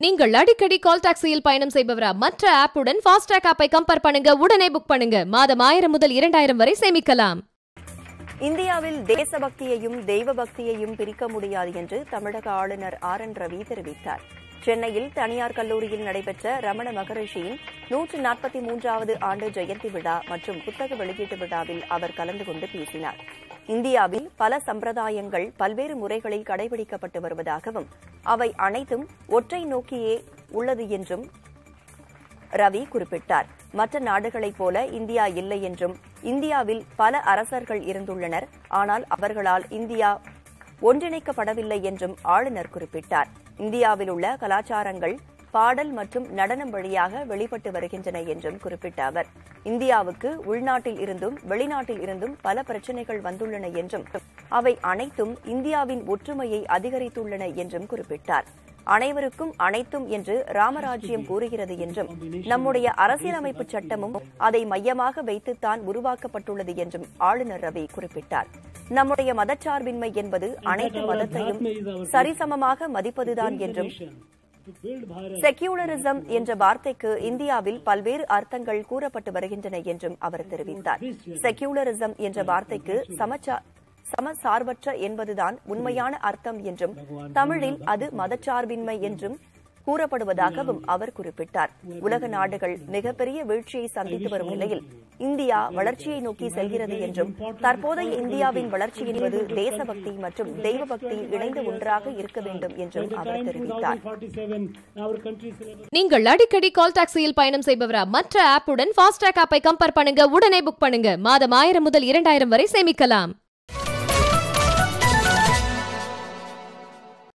நீங்கள் அடிக்கடி கால் டாக்ஸியில் பயணம் செய்பவரா மற்ற ஆப்புடன் ஃபாஸ்டாக் ஆப்பை கம்பேர் பண்ணுங்க உடனே புக் பண்ணுங்க மாதம் ஆயிரம் முதல் இரண்டாயிரம் வரை சேமிக்கலாம் இந்தியாவில் தேசபக்தியையும் தெய்வ பக்தியையும் பிரிக்க முடியாது என்று தமிழக ஆளுநர் ஆர் என் ரவி தெரிவித்தார் சென்னையில் தனியார் கல்லூரியில் நடைபெற்ற ரமண மகரிஷியின் நூற்று நாற்பத்தி மூன்றாவது ஆண்டு ஜெயந்தி விழா மற்றும் புத்தக வெளியீட்டு விழாவில் அவர் கலந்து கொண்டு பேசினார் இந்தியாவில் பல சம்பிரதாயங்கள் பல்வேறு முறைகளில் கடைபிடிக்கப்பட்டு வருவதாகவும் அவை அனைத்தும் ஒற்றை நோக்கியே உள்ளது என்றும் ரவி குறிப்பிட்டார் மற்ற நாடுகளைப் போல இந்தியா இல்லை என்றும் இந்தியாவில் பல அரசர்கள் இருந்துள்ளனர் ஆனால் அவர்களால் இந்தியா ஒன்றிணைக்கப்படவில்லை என்றும் ஆளுநர் குறிப்பிட்டார் இந்தியாவில் உள்ள கலாச்சாரங்கள் பாடல் மற்றும் நடனம் வழியாக வெளிப்பட்டு வருகின்றன என்றும் குறிப்பிட்ட அவர் இந்தியாவுக்கு உள்நாட்டில் இருந்தும் வெளிநாட்டில் இருந்தும் பல பிரச்சினைகள் வந்துள்ளன என்றும் அவை அனைத்தும் இந்தியாவின் ஒற்றுமையை அதிகரித்துள்ளன என்றும் குறிப்பிட்டார் அனைவருக்கும் அனைத்தும் என்று ராமராஜ்யம் கூறுகிறது என்றும் நம்முடைய அரசியலமைப்பு சட்டமும் அதை மையமாக வைத்துத்தான் உருவாக்கப்பட்டுள்ளது என்றும் ஆளுநர் ரவி குறிப்பிட்டார் நம்முடைய மதச்சார்பின்மை என்பது அனைத்து மதத்தையும் சரிசமமாக மதிப்பதுதான் என்றும் செக்யூலரிசம் என்ற வார்த்தைக்கு இந்தியாவில் பல்வேறு அர்த்தங்கள் கூறப்பட்டு வருகின்றன என்றும் அவர் தெரிவித்தார் செக்யூலரிசம் என்ற வார்த்தைக்கு சமச்சா சமசார்பற்ற என்பதுதான் உண்மையான அர்த்தம் என்றும் தமிழில் அது மதச்சார்பின்மை என்றும் கூறப்படுவதாகவும் அவர் குறிப்பிட்டார் உலக நாடுகள் மிகப்பெரிய வீழ்ச்சியை சந்தித்து வரும் நிலையில் இந்தியா வளர்ச்சியை நோக்கி செல்கிறது என்றும் தற்போதைய இந்தியாவின் வளர்ச்சி என்பது தேசபக்தி மற்றும் தெய்வ பக்தி இணைந்த ஒன்றாக இருக்க வேண்டும் என்றும் அவர் தெரிவித்தார் நீங்கள் அடிக்கடி கால் டாக்ஸியில் பயணம் செய்பவரா மற்ற ஆப்புடன் ஃபாஸ்டாக் ஆப்பை கம்பேர் பண்ணுங்க உடனே புக் பண்ணுங்க மாதம் ஆயிரம் முதல் இரண்டாயிரம் வரை சேமிக்கலாம்